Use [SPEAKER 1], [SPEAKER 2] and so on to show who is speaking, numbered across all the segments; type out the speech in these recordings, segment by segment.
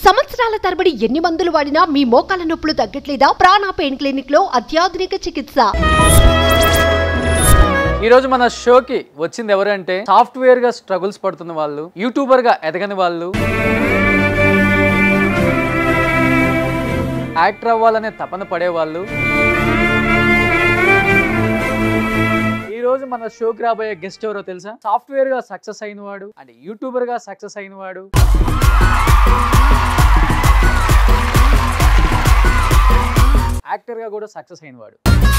[SPEAKER 1] సంవత్సరాల తరబడి ఎన్ని మందులు వాడినా మీ మోకాల నొప్పులు తగ్గట్లేదా ప్రాణ పెయిన్ క్లినిక్ లో అత్యాధునిక చికిత్స
[SPEAKER 2] ఈ రోజు మన షోకి వచ్చింది ఎవరంటే సాఫ్ట్వేర్ గా స్ట్రగుల్స్ పడుతున్న వాళ్ళు యూట్యూబర్ గా ఎదగని వాళ్ళు యాక్టర్ అవ్వాలనే తపన పడేవాళ్ళు ఈ రోజు మన షోకి రాబోయే గెస్ట్ ఎవరో తెలుసా సాఫ్ట్వేర్ గా సక్సెస్ అయిన వాడు అండ్ యూట్యూబర్ గా సక్సెస్ అయిన వాడు యాక్టర్ గా కూడా సక్సెస్ అయిన వాడు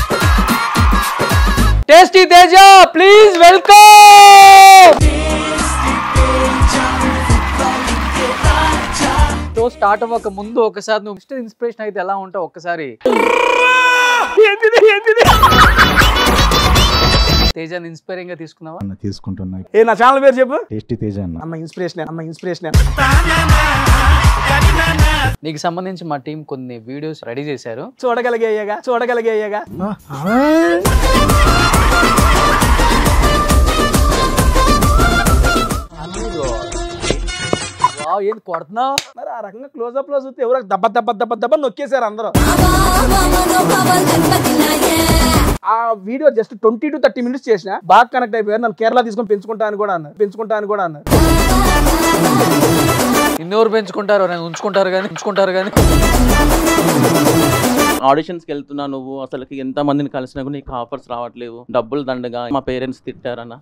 [SPEAKER 2] tasty Teja please welcome show start అవ్వక ముందు ఒకసారి నువ్వు ఇష్ట ఇన్స్పిరేషన్ అయితే ఎలా ఉంటావు ఒక్కసారి తేజాన్ని ఇన్స్పైరింగ్ గా తీసుకున్నావా
[SPEAKER 3] అన్న తీసుకుంటున్నా
[SPEAKER 4] ఏ నా ఛానల్ పేరు చెప్పు
[SPEAKER 3] టేస్టీ తేజ అన్న
[SPEAKER 4] అమ్మ ఇన్స్పిరేషన్ అమ్మ ఇన్స్పిరేషన్
[SPEAKER 2] నీకు సంబంధించి మా టీం కొన్ని వీడియోస్ రెడీ చేశారు
[SPEAKER 4] చూడగలిగేయగా చూడగలిగేయగా
[SPEAKER 2] వావ్, ఏంది కొడుతున్నావు
[SPEAKER 4] మరి ఆ రకంగా క్లోజ్అప్ లో చూస్తే ఎవరో దెబ్బ దెబ్బ దెబ్బ దెబ్బ నొక్కేశారు అందరూ ఆ video just twenty two thirty minutes చేసిన బాగా కనెక్ట్ అయిపోయారు నన్ను కేరళ తీసుకొని పెంచుకుంటా అని కూడా అన్నారు పెంచుకుంటా అని కూడా అన్నారు
[SPEAKER 2] ఇన్నెవరు పెంచుకుంటారు నేను ఉంచుకుంటారు కానీ ఉంచుకుంటారు కానీ
[SPEAKER 5] ఆడిషన్స్కి వెళ్తున్నా నువ్వు అసలుకి ఎంత మందిని కలిసినా కూడా నీకు ఆఫర్స్ రావట్లేవు డబ్బులు దండగా మా పేరెంట్స్ తిట్టారన్న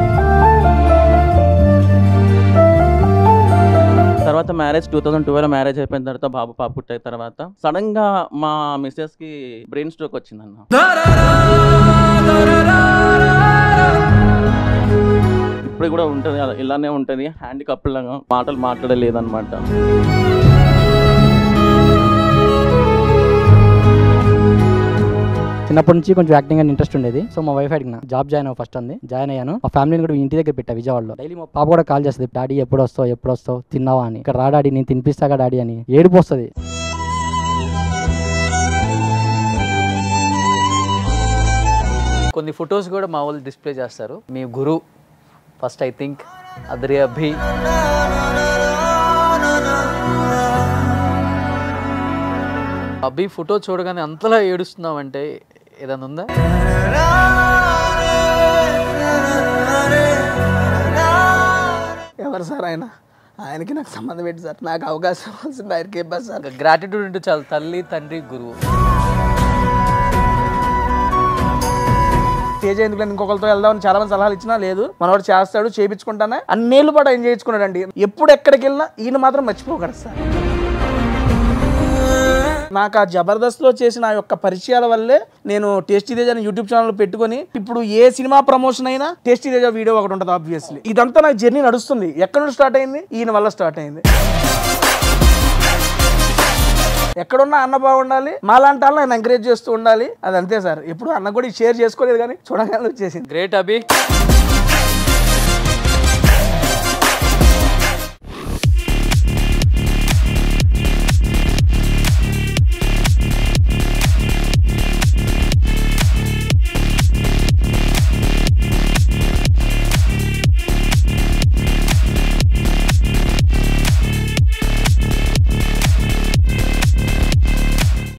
[SPEAKER 5] తర్వాత marriage two thousand twelve marriage అయిపోయిన తర్వాత బాబు పాప పుట్టిన తర్వాత సడన్ గా మా మిస్సెస్ కి బ్రెయిన్ స్ట్రోక్ వచ్చిందన్న ఇప్పుడు కూడా ఉంటుంది అలా- ఇలానే ఉంటుంది హ్యాండ్ కప్పులాగా మాటలు మాట్లాడలేదన్నమాట
[SPEAKER 6] చిన్నప్పటి నుంచి కొంచెం యాక్టింగ్ అని ఇంట్రెస్ట్ ఉండేది సో మా వైఫ్ అడిగిన జాబ్ జాయిన్ అవ్వ ఫస్ట్ అంది జాయిన్ అయ్యాను మా ఫ్యామిలీని కూడా ఇంటి దగ్గర పెట్టా విజయవాడలో డైలీ మా పాప కూడా కాల్ చేస్తుంది డాడీ ఎప్పుడు వస్తావు ఎప్పుడు వస్తావు తిన్నావా అని ఇక్కడ రా డాడీ నేను తినిపిస్తాగా డాడీ అని ఏడుపు వస్తుంది
[SPEAKER 2] కొన్ని ఫొటోస్ కూడా మా వాళ్ళు డిస్ప్లే చేస్తారు మీ గురు first I think Adri Abhi Abhi photo చూడగానే అంతలా ఏడుస్తున్నావంటే ఏదైనా ఉందా
[SPEAKER 4] ఎవరు సార్ ఆయన ఆయనకి నాకు సంబంధం ఏంటి సార్ నాకు అవకాశం ఇవ్వాల్సింది ఆయనకి ఇవ్వాలి సార్
[SPEAKER 2] గ్రాటిట్యూడ్ ఉంటే చాలు తల్లి తండ్రి గురువు
[SPEAKER 4] స్టేజ్ ఎందుకు ఇంకొకరితో వెళ్దామని చాలా మంది సలహాలు ఇచ్చినా లేదు మనవాడు చేస్తాడు చేయించుకుంటానే అన్నేళ్ళు పాటు ఆయన చేయించుకున్నాడు అండి ఎప్పుడు ఎక్కడికి వెళ్ళినా ఈయన మాత్రం మర్చిపోకూడదు సార్ నాకు ఆ జబర్దస్త్లో చేసిన ఆ యొక్క పరిచయాల వల్లే నేను టేస్టీ తేజ అని యూట్యూబ్ ఛానల్ పెట్టుకొని ఇప్పుడు ఏ సినిమా ప్రమోషన్ అయినా టేస్టీ తేజ వీడియో ఒకటి ఉంటుంది ఆబ్వియస్లీ ఇదంతా నాకు జర్నీ నడుస్తుంది ఎక్కడ నుండి స్టార్ట్ అయింది ఈయన వల్ల స్టార్ట్ అయింది ఎక్కడున్నా అన్న బాగుండాలి మాలాంటి వాళ్ళని ఆయన ఎంకరేజ్ చేస్తూ ఉండాలి అది అంతే సార్ ఎప్పుడు అన్న కూడా షేర్ చేసుకోలేదు కానీ చూడగానే వచ్చేసింది
[SPEAKER 2] గ్రేట్ అభి